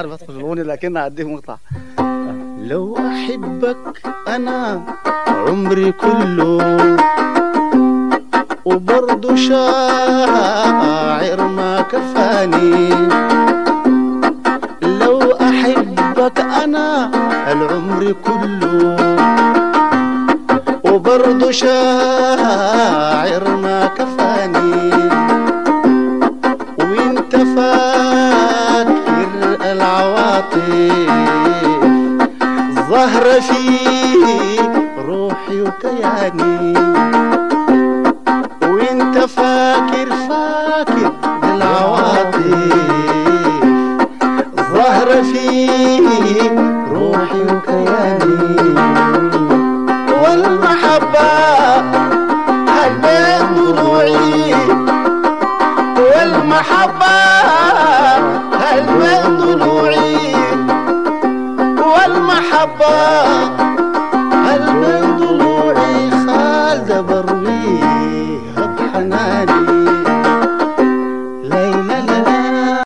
عارف ادخل في الاغنيه لكن هديك مقطع لو أحبك أنا عمري كله وبرضه شاعر ما كفاني لو أحبك أنا العمر كله وبرضه شاعر ما كفاني وانت فاكر العواطف ظهر في روحي وكياني وانت فاكر فاكر بالعواطف ظهر في روحي وكياني والمحبة هل بين ضلوعي والمحبة